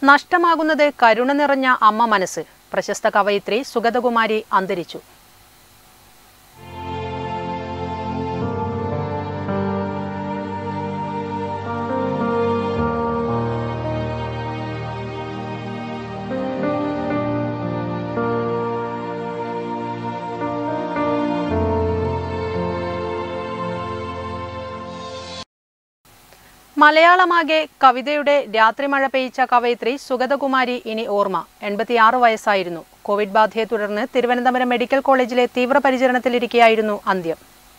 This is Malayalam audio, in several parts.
നഷ്ടമാകുന്നത് കരുണ നിറഞ്ഞ അമ്മ മനസ്സ് പ്രശസ്ത കവയിത്രി സുഗതകുമാരി അന്തരിച്ചു മലയാളമാകെ കവിതയുടെ രാത്രിമഴ പെയ്ച്ച കവയിത്രി സുഗതകുമാരി ഇനി ഓർമ്മ എൺപത്തിയാറ് വയസ്സായിരുന്നു കോവിഡ് ബാധയെ തുടർന്ന് തിരുവനന്തപുരം മെഡിക്കൽ കോളേജിലെ തീവ്രപരിചരണത്തിലിരിക്കെയായിരുന്നു അന്ത്യം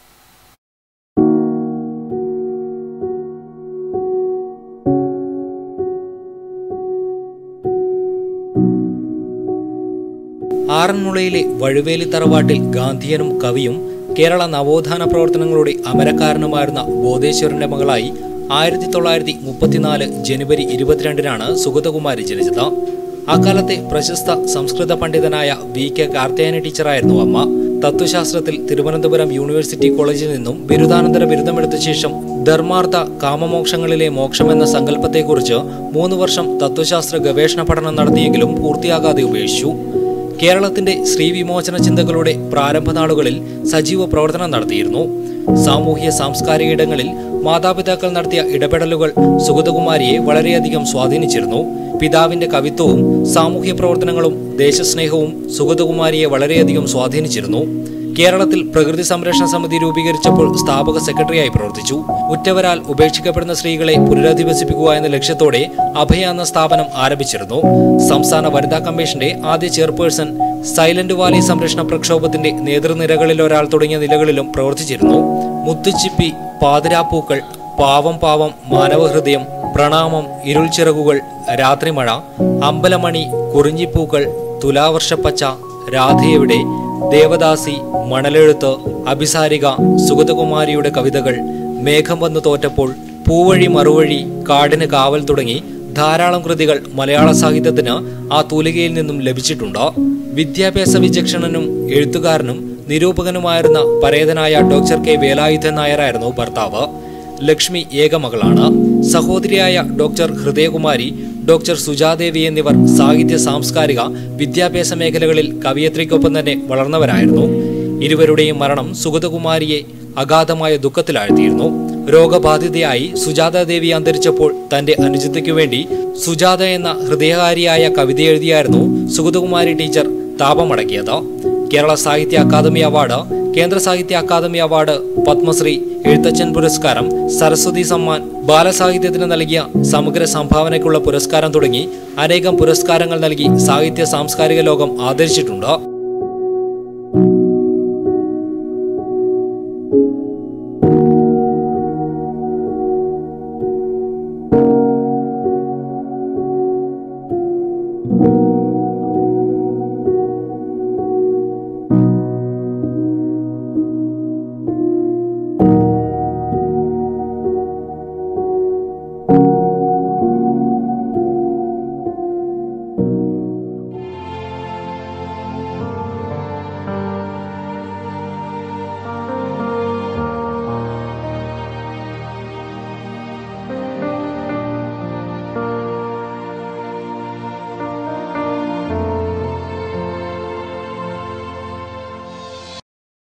ആറന്മുളയിലെ വഴുവേലി തറവാട്ടിൽ ഗാന്ധിയനും കവിയും കേരള നവോത്ഥാന പ്രവർത്തനങ്ങളുടെ അമരക്കാരനുമായിരുന്ന ബോധേശ്വരന്റെ മകളായി ആയിരത്തി തൊള്ളായിരത്തി മുപ്പത്തിനാല് ജനുവരി ഇരുപത്തിരണ്ടിനാണ് സുഗതകുമാരി ജനിച്ചത് അക്കാലത്തെ പ്രശസ്ത സംസ്കൃത പണ്ഡിതനായ വി കെ കാർത്തേയന ടീച്ചറായിരുന്നു അമ്മ തത്വശാസ്ത്രത്തിൽ തിരുവനന്തപുരം യൂണിവേഴ്സിറ്റി കോളേജിൽ നിന്നും ബിരുദാനന്തര ബിരുദമെടുത്ത ശേഷം ധർമാർത്ഥ കാമമോക്ഷങ്ങളിലെ മോക്ഷം എന്ന സങ്കല്പത്തെക്കുറിച്ച് മൂന്ന് വർഷം തത്വശാസ്ത്ര ഗവേഷണ പഠനം നടത്തിയെങ്കിലും പൂർത്തിയാകാതെ ഉപേക്ഷിച്ചു കേരളത്തിന്റെ സ്ത്രീവിമോചന ചിന്തകളുടെ പ്രാരംഭ നാളുകളിൽ സജീവ പ്രവർത്തനം നടത്തിയിരുന്നു സാമൂഹ്യ സാംസ്കാരിക ഇടങ്ങളിൽ മാതാപിതാക്കൾ നടത്തിയ ഇടപെടലുകൾ സുഗതകുമാരിയെ വളരെയധികം സ്വാധീനിച്ചിരുന്നു പിതാവിന്റെ കവിത്വവും സാമൂഹ്യ പ്രവർത്തനങ്ങളും ദേശസ്നേഹവും സുഗതകുമാരിയെ വളരെയധികം സ്വാധീനിച്ചിരുന്നു കേരളത്തിൽ പ്രകൃതി സംരക്ഷണ സമിതി രൂപീകരിച്ചപ്പോൾ സ്ഥാപക സെക്രട്ടറിയായി പ്രവർത്തിച്ചു ഉറ്റവരാൽ ഉപേക്ഷിക്കപ്പെടുന്ന സ്ത്രീകളെ പുനരധിവസിപ്പിക്കുക എന്ന ലക്ഷ്യത്തോടെ അഭയ എന്ന സ്ഥാപനം ആരംഭിച്ചിരുന്നു സംസ്ഥാന വനിതാ കമ്മീഷന്റെ ആദ്യ ചെയർപേഴ്സൺ സൈലന്റ് വാലി സംരക്ഷണ പ്രക്ഷോഭത്തിന്റെ നേതൃനിരകളിൽ ഒരാൾ തുടങ്ങിയ നിലകളിലും പ്രവർത്തിച്ചിരുന്നു മുത്തുച്ചിപ്പി പാതിരാപ്പൂക്കൾ പാവം പാവം മാനവഹൃദയം പ്രണാമം ഇരുൾച്ചിറകുകൾ രാത്രിമഴ അമ്പലമണി കുറിഞ്ഞിപ്പൂക്കൾ തുലാവർഷപ്പച്ച രാധയെവിടെ ദേവദാസി മണലെഴുത്ത് അഭിസാരിക സുഗതകുമാരിയുടെ കവിതകൾ മേഘം വന്നു തോറ്റപ്പോൾ പൂവഴി മറുവഴി കാടിന് കാവൽ തുടങ്ങി ധാരാളം കൃതികൾ മലയാള സാഹിത്യത്തിന് ആ തൂലികയിൽ നിന്നും ലഭിച്ചിട്ടുണ്ട് വിദ്യാഭ്യാസ വിചക്ഷണനും എഴുത്തുകാരനും നിരൂപകനുമായിരുന്ന പരേതനായ ഡോക്ടർ കെ വേലായുധൻ നായരായിരുന്നു ഭർത്താവ് ലക്ഷ്മി ഏകമകളാണ് സഹോദരിയായ ഡോക്ടർ ഹൃദയകുമാരി ഡോക്ടർ സുജാദേവി എന്നിവർ സാഹിത്യ സാംസ്കാരിക വിദ്യാഭ്യാസ മേഖലകളിൽ കവിയത്രിക്കൊപ്പം തന്നെ വളർന്നവരായിരുന്നു ഇരുവരുടെയും മരണം സുഗതകുമാരിയെ അഗാധമായ ദുഃഖത്തിലാഴ്ത്തിയിരുന്നു രോഗബാധിതയായി സുജാത ദേവി അന്തരിച്ചപ്പോൾ തന്റെ അനുജത്തിക്കു വേണ്ടി സുജാത എന്ന ഹൃദയകാരിയായ കവിത എഴുതിയായിരുന്നു സുഗതകുമാരി ടീച്ചർ താപമടക്കിയത് കേരള സാഹിത്യ അക്കാദമി അവാർഡ് കേന്ദ്ര സാഹിത്യ അക്കാദമി അവാർഡ് പത്മശ്രീ എഴുത്തച്ഛൻ പുരസ്കാരം സരസ്വതി സമ്മാൻ ബാലസാഹിത്യത്തിന് നൽകിയ സമഗ്ര സംഭാവനയ്ക്കുള്ള പുരസ്കാരം തുടങ്ങി അനേകം പുരസ്കാരങ്ങൾ നൽകി സാഹിത്യ സാംസ്കാരിക ലോകം ആദരിച്ചിട്ടുണ്ട്